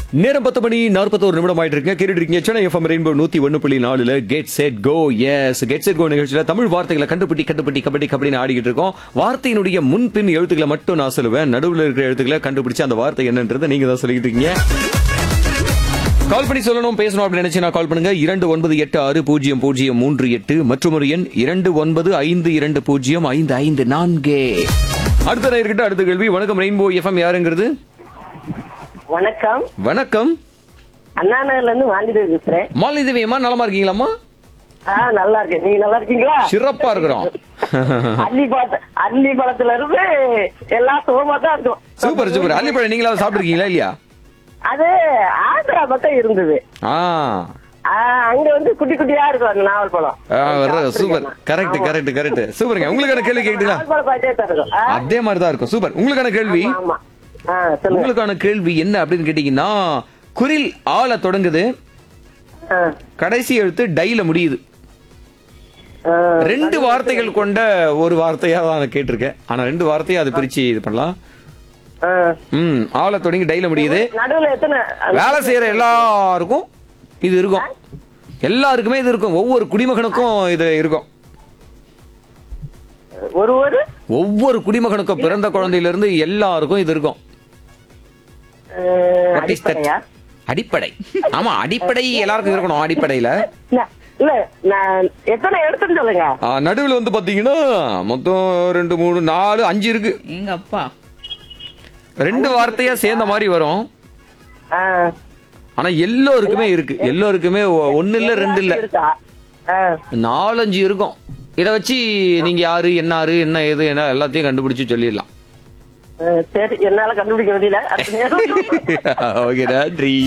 நேரம் பத்து மணி நாற்பத்தோரு நிமிடம் ஆயிட்டு இருக்கீங்க கேட்டுட்டு இருக்கீங்க சென்னை எஃப்எம் ரெயின்போ நூத்தி ஒன்னு புள்ளி நாலுல get set go S get set go நிகழ்ச்சியில தமிழ் வார்த்தைகளை கண்டுபிடி கண்டுபிடி கபடி கபடின்னு ஆடிக்கிட்டு இருக்கோம் வார்த்தையினுடைய முன்பின் எழுத்துக்களை மட்டும் நான் சொல்லுவேன் நடுவில் இருக்கிற எழுத்துக்களை கண்டுபிடிச்சு அந்த வார்த்தை என்னன்றதை நீங்க தான் சொல்லிக்கிட்டு இருக்கீங்க கால் பண்ணி சொல்லணும் பேசணும் அப்படின்னு நினைச்சு கால் பண்ணுங்க இரண்டு ஒன்பது எட்டு ஆறு பூஜ்ஜியம் பூஜ்ஜியம் மூன்று எட்டு மற்றும் ஒரு எண் இரண்டு ஒன்பது ஐந்து இரண்டு பூஜ்ஜியம் ஐந்து ஐந்து நான்கு அடுத்த இருக்கட்டும் அடுத்த கேள்வி வணக்கம் ரெயின்போ எஃப்எம் யாருங்கிறது வணக்கம் வணக்கம் அண்ணா நகர்ல இருந்து வாங்கிட்டு பேசுறேன் மாலிதேவி அம்மா நலமா இருக்கீங்களாம்மா ஆ நல்லா இருக்கேன் நீங்க நல்லா இருக்கீங்களா சிறப்பா இருக்கிறோம் அள்ளி பழத்த அள்ளி பழத்துல இருந்து எல்லாம் சுகமா தான் இருக்கும் சூப்பர் சூப்பர் அள்ளிப்பழம் நீங்களா சாப்பிட்டுருக்கீங்களா இல்லையா அது ஆந்திரா பக்கம் இருந்தது ஆ ஆ, அங்க வந்து குட்டி குட்டியா இருக்கும் அந்த நாவல் பழம் ஆ, வர்ற சாப்பிட்டிருக்கேன் சூப்பர் நான். கரெக்ட் ஆமா. கரெக்ட் கரெக்ட் சூப்பருங்க உங்களுக்கான கேள்வி கேக்குதுங்களா நாவல் பழம் பாய்ச்சே தான் இருக்கும் ஆ, அதே மாதிரி தான் இருக்கும் சூப்பர் உங்களுக்கான கேள்வி ஆமா ஆ சொல்லுங்க உங்களுக்கான கேள்வி என்ன அப்படின்னு கேட்டீங்கன்னா குரில் ஆல தொடங்குது ஆ, கடைசி எழுத்து டைல முடியுது ஆ, ரெண்டு வார்த்தைகள் கொண்ட ஒரு வார்த்தையா தான் நான் கேட்டிருக்கேன் ஆனா ரெண்டு வார்த்தையா அது பிரிச்சு இது பண்ணலாம் ஆ. ம் ஆல தொடங்கி டைல முடியுது நடுவுல எத்தனை வேலை செய்யற எல்லாருக்கும் இது இருக்கும் எல்லாருக்குமே இது இருக்கும் ஒவ்வொரு குடிமகனுக்கும் இது இருக்கும் ஒரு ஒரு ஒவ்வொரு குடிமகனுக்கும் பிறந்த குழந்தையில இருந்து எல்லாருக்கும் இது இருக்கும் ஆ, What is that? அடிப்படையா அடிப்படை ஆமா அடிப்படை எல்லாருக்கும் இருக்கணும் அடிப்படையில இல்ல, இல்ல நான் எத்தனை எடுத்துன்னு சொல்லுங்க ஆ, நடுவுல வந்து பாத்தீங்கன்னா மொத்தம் ரெண்டு மூணு நாலு அஞ்சு இருக்கு எங்க அப்பா ரெண்டு வார்த்தையா சேர்ந்த மாதிரி வரும் ஆ. ஆனா எல்லோருக்குமே இருக்கு எல்லோருக்குமே ஒ- ஒண்ணு இல்ல ரெண்டு இல்ல இருக்கா ஆ. நாலஞ்சு இருக்கும் இத வச்சு நீங்க யாரு என்னாரு என்ன ஏது என்ன எல்லாத்தையும் கண்டுபிடிச்சு சொல்லிடலாம் ஆ, சரி என்னால கண்டுபிடிக்க முடியல அடுத்த நேரம் ஓகே நன்றி